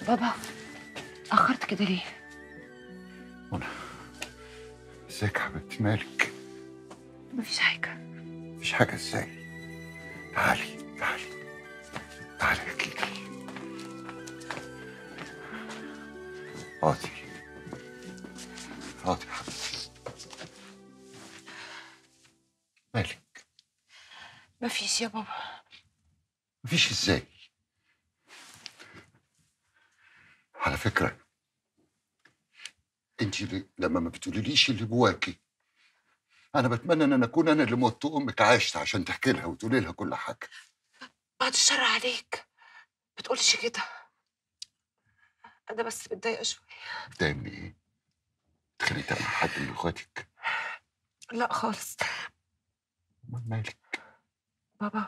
بابا أخرت كده ليه؟ منى ازيك يا حبيبتي مالك مفيش حاجة مفيش حاجه ازاي تعالي تعالي تعالي احكي لي اقعدي اقعدي يا حبيبتي مالك مفيش يا بابا مفيش ازاي على فكرة انت اللي- لما ما بتقوليليش اللي جواكي انا بتمنى ان انا اكون انا اللي موت امك عاشت عشان تحكي لها وتقولي لها كل حاجة بعد الشر عليك بتقولش كده أنا بس متضايقة شوية بتضايق من ايه؟ اتخانقت مع حد من اخواتك لا خالص امال مالك؟ بابا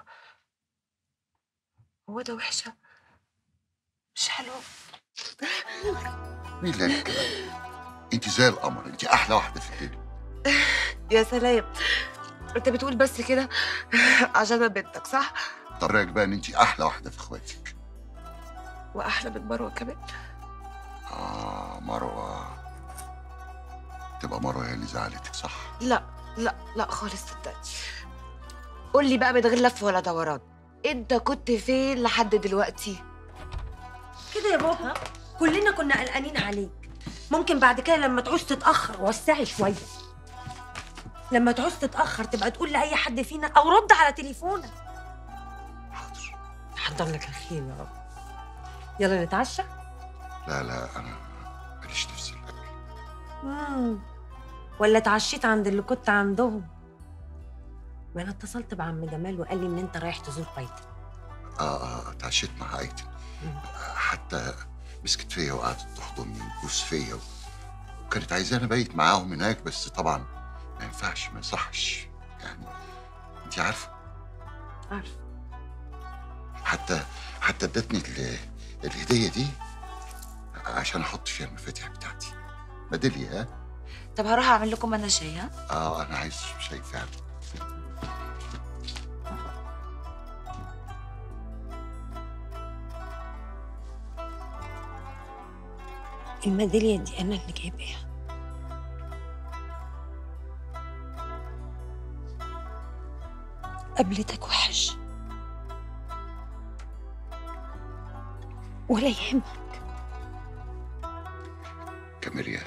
هو ده وحشة مش حلوة مين اللي قال الكلام ده؟ انت زي القمر انت احلى واحدة في الدنيا يا سلام انت بتقول بس كده عشان انا بنتك صح؟ طب رايك بقى ان انت احلى واحدة في اخواتك واحلى من مروه كمان اه مروة تبقى مروة هي اللي زعلتك صح؟ لا لا لا خالص صدقني قول لي بقى من غير لف ولا دوران انت كنت فين لحد دلوقتي كده يا بابا كلنا كنا قلقانين عليك ممكن بعد كده لما تعوز تتأخر وسعي شوية لما تعوز تتأخر تبقى تقول لأي حد فينا أو رد على تليفونك حاضر حضر لك الخير يا رب يلا نتعشى لا لا انا ماليش نفس الاكل مم. ولا اتعشيت عند اللي كنت عندهم ما انا اتصلت بعم جمال وقال لي ان انت رايح تزور بيتك اه اه اتعشيت مع ايتن مم. حتى مسكت فيا وقعدت تحضني وتبوس فيا و... وكانت عايزاني ابيت معاهم هناك بس طبعا ما ينفعش ما يصحش يعني انت عارفه عارف حتى حتى ادتني ال... الهديه دي عشان احط فيها المفاتيح بتاعتي ميداليه ها طب هروح اعمل لكم انا شاي ها اه انا عايز شيء فعلا الميدالية دي انا اللي جايباها قابلتك وحش ولا يهمك كاميليا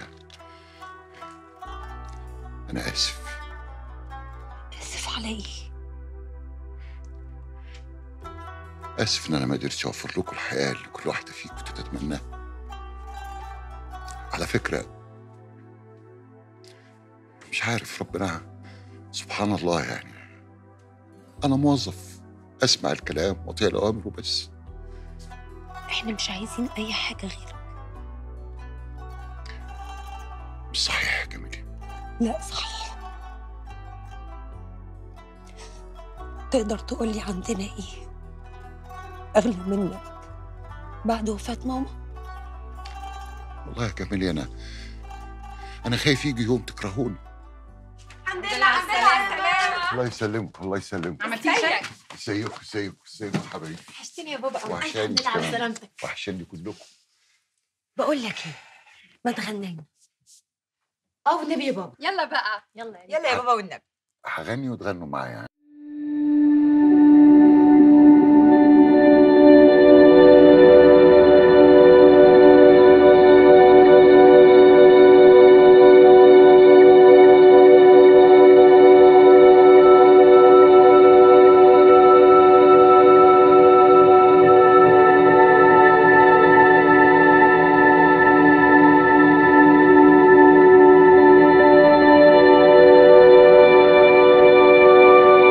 انا اسف اسف على ايه اسف ان انا ما قدرتش اوفر لكم الحياه اللي كل واحده فيكم تتمناها على فكره مش عارف ربنا سبحان الله يعني انا موظف اسمع الكلام واطيع الاوامر وبس احنا مش عايزين اي حاجة غيرك مش صحيح يا جميل لا صحيح تقدر تقولي عندنا ايه اغلى منك بعد وفاة ماما والله يا جميل انا انا خايف يجي يوم تكرهوني الحمد لله على السلامة الله يسلمك الله يسلمك عملتي شاي؟ ازيكم ازيكم ازيكم حبايبي وحشتني يا بابا وحشاني الحمد لله على كمان. سلامتك وحشني كلكم بقول لك ايه ما تغنينا اه والنبي يا بابا يلا بقى يلا يلا يا بابا والنبي هغني وتغنوا معايا يا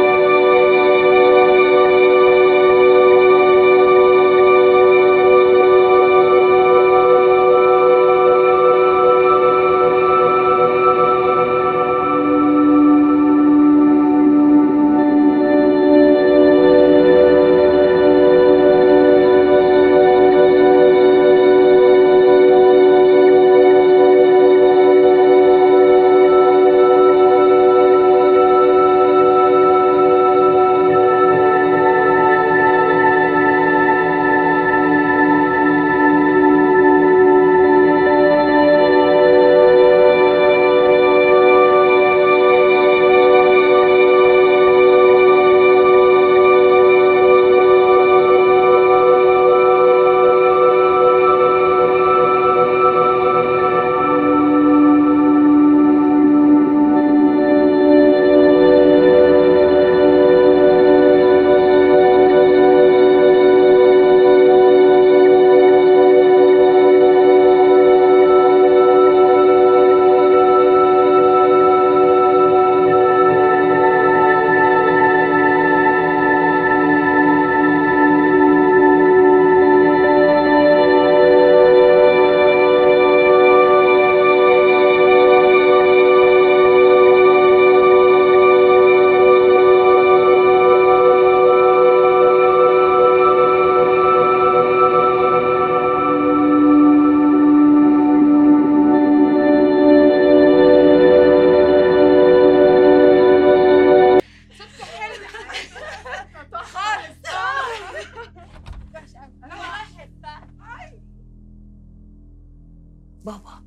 بابا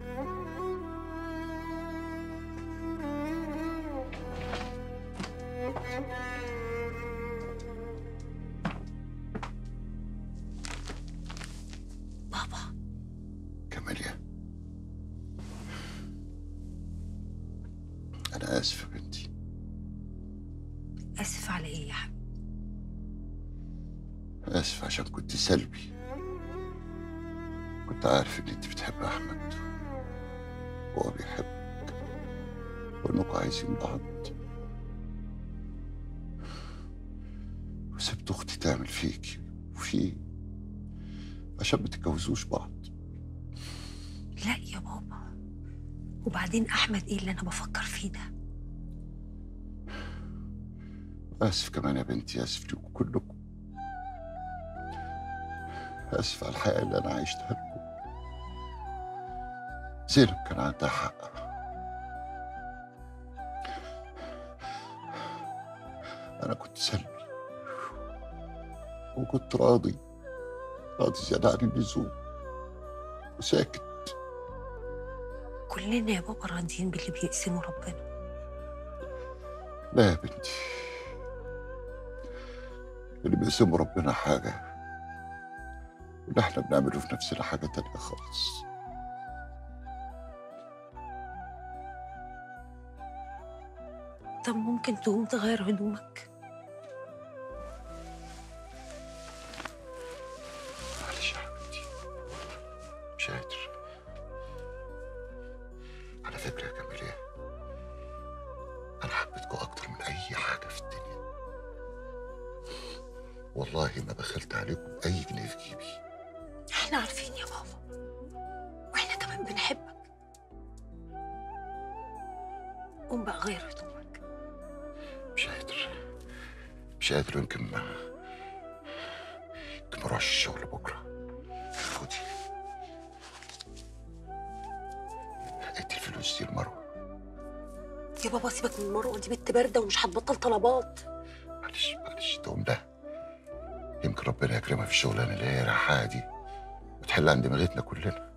بابا كماليا أنا آسف يا بنتي اسف على ايه يا حبيبي آسف عشان كنت سلبي كنت عارف إن أنت بتحب أحمد وهو بيحبك وإنكم عايزين بعض وسبت أختي تعمل فيكي وفيه عشان ما تتجوزوش بعض لا يا بابا وبعدين احمد ايه اللي انا بفكر فيه ده آسف كمان يا بنتي آسف لكم كلكم آسف على الحياة اللي أنا عشتها لكم زينب كان عندها حق أنا كنت سلبي وكنت راضي راضي زيادة عن اللزوم وساكت كلنا يا بابا راضيين باللي بيقسمه ربنا لا يا بنتي اللي بيقسمه ربنا حاجة واللي احنا بنعمله في نفسنا حاجة تانية خالص طب ممكن تقوم تغير هدومك معلش يا حبيبتي مش قادر على فكرة يا كاميليا أنا حبيتكم أكتر من أي حاجة في الدنيا والله ما بخلت عليكم أي جنيه في جيبي احنا عارفين يا بابا واحنا كمان بنحبك قوم بقى غير هدومك مش قادر مش قادر يمكن ما يمكن ما اروحش الشغل بكره خدي ادي الفلوس دي لمروه يا بابا سيبك من مروه دي بنت بارده ومش هتبطل طلبات معلش معلش تقوم ده يمكن ربنا يكرمها في الشغلانه اللي هي رايحاها دي وتحل عن دماغتنا كلنا